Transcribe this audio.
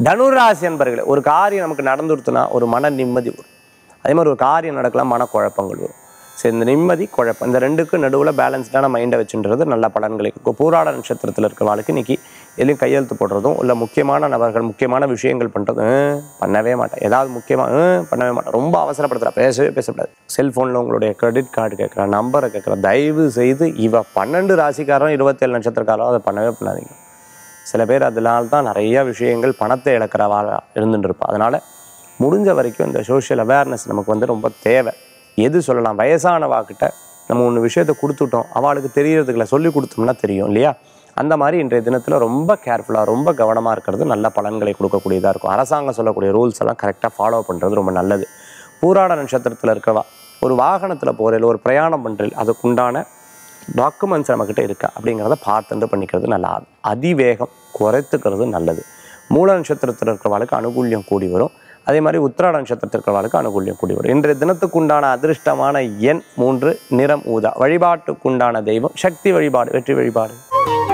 தனுராசி அன்பர்களே ஒரு காரியம் நமக்கு நடந்துடுத்துனா ஒரு மன நிம்மதி வரும் அதே மாதிரி ஒரு காரியம் நடக்கலாம் மனக்குழப்பங்கள் வரும் சரி இந்த நிம்மதி குழப்பம் இந்த ரெண்டுக்கு நடுவில் பேலன்ஸ்டான மைண்டை வச்சுன்றது நல்ல பலன்களை கொடுக்கும் பூராட நட்சத்திரத்தில் இருக்க வாழ்க்கை இன்னைக்கு எதுலையும் கையெழுத்து போடுறதும் இல்லை முக்கியமான நபர்கள் முக்கியமான விஷயங்கள் பண்ணுறதும் பண்ணவே மாட்டேன் ஏதாவது முக்கியமாக பண்ணவே மாட்டேன் ரொம்ப அவசரப்படுத்துகிறா பேசவே பேசக்கூடாது செல்ஃபோனில் உங்களுடைய கிரெடிட் கார்டு கேட்குற நம்பரை கேட்குற தயவு செய்து இவ பன்னெண்டு ராசிக்காரன் இருபத்தேழு நட்சத்திரக்காரோ அதை பண்ணவே பண்ணாதீங்க சில பேர் அதனால தான் நிறைய விஷயங்கள் பணத்தை இழக்கிறவாளா இருந்துட்டு இருப்பா அதனால் முடிஞ்ச வரைக்கும் இந்த சோஷியல் அவேர்னஸ் நமக்கு வந்து ரொம்ப தேவை எது சொல்லலாம் வயசானவாக்கிட்ட நம்ம ஒன்று விஷயத்தை கொடுத்துட்டோம் அவளுக்கு தெரியறதுக்குல சொல்லி கொடுத்தோம்னா தெரியும் இல்லையா அந்த மாதிரி இன்றைய தினத்தில் ரொம்ப கேர்ஃபுல்லாக ரொம்ப கவனமாக இருக்கிறது நல்ல பலன்களை கொடுக்கக்கூடியதாக இருக்கும் அரசாங்கம் சொல்லக்கூடிய ரூல்ஸ் எல்லாம் கரெக்டாக ஃபாலோ பண்ணுறது ரொம்ப நல்லது பூராட நட்சத்திரத்தில் இருக்கவா ஒரு வாகனத்தில் போகிறதில் ஒரு பிரயாணம் பண்ணுறதில் அதுக்குண்டான டாக்குமெண்ட்ஸ் நம்மக்கிட்ட இருக்கா அப்படிங்கிறத பார்த்துட்டு பண்ணிக்கிறது நல்லா அதிவேகம் குறைத்துக்கிறது நல்லது மூல நட்சத்திரத்தில் இருக்கிறவளுக்கு அனுகூல்யம் கூடி வரும் அதே மாதிரி உத்திராட நட்சத்திரத்தில் இருக்கிறவளுக்கு அனுகூல்யம் கூடி வரும் இன்றைய தினத்துக்குண்டான அதிர்ஷ்டமான எண் மூன்று நிறம் ஊதா வழிபாட்டுக்குண்டான தெய்வம் சக்தி வழிபாடு வெற்றி வழிபாடு